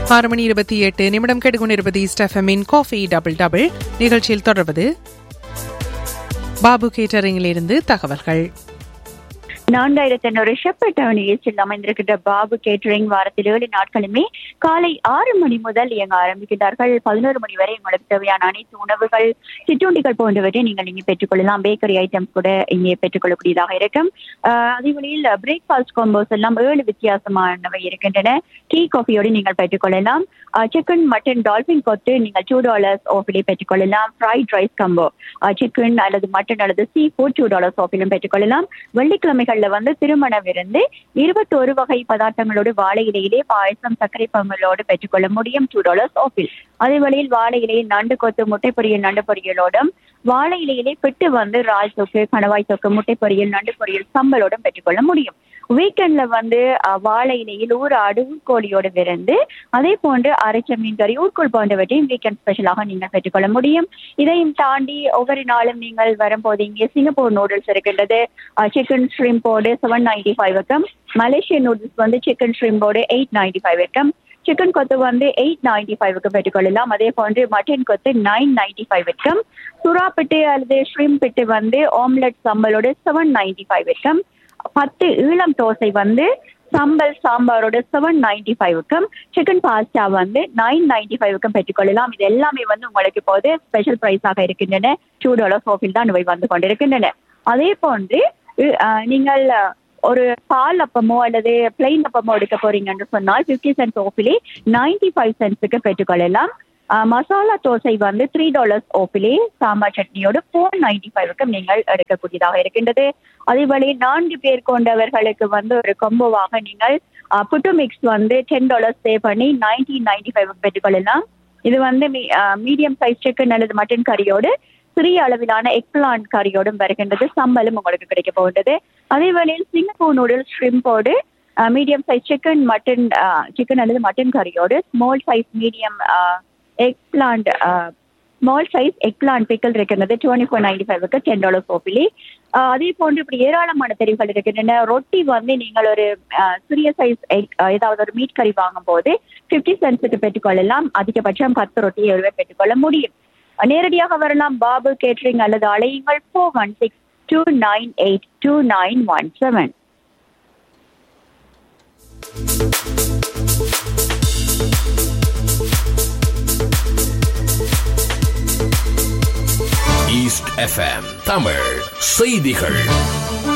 ஆறு மணி இருபத்தி எட்டு நிமிடம் கெடுகொண்டிருப்பது ஸ்டெஃபமின் காஃபி டபுள் டபுள் நிகழ்ச்சியில் தொடர்வது பாபு கேட்டரிங்கிலிருந்து தகவல்கள் நான்காயிரத்தி ஐநூறு ஷெப்பர்ட் அவனியில் அமைந்திருக்கின்ற பாபு கேட்டரிங் வாரத்தில் ஏழு நாட்களுமே காலை ஆறு மணி முதல் இயங்க ஆரம்பிக்கிறார்கள் பதினோரு மணி வரை உங்களுக்கு தேவையான அனைத்து உணவுகள் சிற்றுண்டிகள் போன்றவற்றை நீங்கள் இங்கே பெற்றுக்கொள்ளலாம் பேக்கரி ஐட்டம்ஸ் கூட இங்கே பெற்றுக்கொள்ளக்கூடியதாக இருக்கும் ஆஹ் அதே வழியில் பிரேக்ஃபாஸ்ட் காம்போஸ் எல்லாம் ஏழு வித்தியாசமானவை இருக்கின்றன டீ காஃபியோடு நீங்கள் பெற்றுக்கொள்ளலாம் சிக்கன் மட்டன் டால்பின் கொத்து நீங்கள் டூ டாலர்ஸ் ஆஃபிலே பெற்றுக்கொள்ளலாம் ஃப்ரைட் ரைஸ் கம்போ சிக்கன் அல்லது மட்டன் அல்லது சீ ஃபுட் டூ டாலர்ஸ் ஆஃபிலும் பெற்றுக்கொள்ளலாம் வெள்ளிக்கிழமைகள்ல வந்து திருமண விருந்து இருபத்தொரு வகை பதார்த்தங்களோடு வாழை இலையிலே பாயசம் சர்க்கரை பொங்கலோடு பெற்றுக்கொள்ள முடியும் டூ டாலர்ஸ் ஆஃபில் அதே வழியில் வாழை இலையில் நண்டு கொத்து முட்டை பொரியல் நண்டு பொரியலோடும் வாழை இலையிலே பிட்டு வந்து ரால் தொக்கு கணவாய் தொக்கு முட்டை பொரியல் நண்டு பொரியல் சம்பலோடும் பெற்றுக்கொள்ள முடியும் வீக்கெண்ட்ல வந்து அஹ், வாழை இலையில் ஊர் ஆடு கோழியோடு விருந்து அதே போன்று அரைச்ச மீன் கறி ஊர்கோல் போன்றவற்றையும் வீக்கெண்ட் ஸ்பெஷலாக நீங்கள் பெற்றுக்கொள்ள முடியும் இதையும் தாண்டி ஒவ்வொரு நாளும் நீங்கள் வரும்போது இங்கே சிங்கப்பூர் நூடுல்ஸ் இருக்கின்றது சிக்கன் ஷ்ரிம்போடு செவன் நைன்டி ஃபைவ் இருக்கும் மலேசியன் நூடுல்ஸ் வந்து சிக்கன் ஷ்ரிம்போடு எயிட் நைன்டி ஃபைவ் இருக்கும் சிக்கன் கொத்து வந்து எயிட் நைன்டி ஃபைவ்க்கு பெற்றுக்கொள்ளலாம் அதே போன்று மட்டன் கொத்து நைன் நைன்டி ஃபைவ் இருக்கும் சுறா பிட்டு அல்லது ஷ்ரிம் பிட்டு வந்து ஆம்லெட் சம்பலோடு செவன் நைன்டி ஃபைவ் இருக்கும் பத்து ஈழம் தோசை வந்து சம்பல் சாம்பாரோட செவன் நைன்டி ஃபைவுக்கும் சிக்கன் பாஸ்டா வந்து நைன் நைன்டி ஃபைவுக்கும் பெற்றுக்கொள்ளலாம் இது எல்லாமே வந்து உங்களுக்கு இப்போது ஸ்பெஷல் ப்ரைஸாக இருக்கின்றன டூ டாலர் ஆஃபில் தான் இவை வந்து கொண்டிருக்கின்றன அதே போன்று இ- அஹ், நீங்கள் அஹ், ஒரு பால் அப்பமோ அல்லது பிளெயின் அப்பமோ எடுக்க போறீங்கன்னு சொன்னால் ஃபிஃப்டி சென்ட்ஸ் ஆஃபிலே நைன்டி ஃபைவ் சென்ட்ஸுக்கு பெற்றுக்கொள்ளலாம் அஹ், மசாலா தோசை வந்து த்ரீ டாலர்ஸ் ஓப்பிலே சாம்பார் சட்னியோடு ஃபோர் நைன்டி ஃபைவுக்கும் நீங்கள் எடுக்கக்கூடியதாக இருக்கின்றது அதே வழி நான்கு பேர் கொண்டவர்களுக்கு வந்து ஒரு கொம்போவாக நீங்கள் அஹ், புட்டு மிக்ஸ் வந்து டென் டாலர்ஸ் பே பண்ணி நைன்டீன் நைன்டி ஃபைவ் பெற்றுக்கொள்ளலாம் இது வந்து மீடியம் சைஸ் சிக்கன் அல்லது மட்டன் கறியோடு சிறிய அளவிலான எக்லான் கறியோடும் வருகின்றது சம்பலும் உங்களுக்கு கிடைக்க போகின்றது அதே வேளையில் சிங்கப்பூர் நூடுல்ஸ் ஷ்ரிம்போடு medium size chicken mutton chicken அல்லது மட்டன் கறியோடு small size medium eggplant small size eggplant pickle இருக்கின்றது டுவெண்ட்டி ஃபோர் நைன்டி ஃபைவ்க்கு டென் டாலர் கோப்பிலி அதே போன்று இப்படி ஏராளமான தெரிவுகள் இருக்கின்றன ரொட்டி வந்து நீங்கள் ஒரு ஆஹ், சிறிய சைஸ் ஏதாவது ஒரு மீட் கறி வாங்கும் போது ஃபிஃப்டி சென்ட்ஸுக்கு பெற்றுக்கொள்ளலாம் அதிகபட்சம் பத்து ரொட்டியை ஒருவர் பெற்றுக்கொள்ள முடியும் நேரடியாக வரலாம் பாபு கேட்டரிங் அல்லது அலையுங்கள் four one six two nine eight two nine one seven East FM Tamil செய்திகள்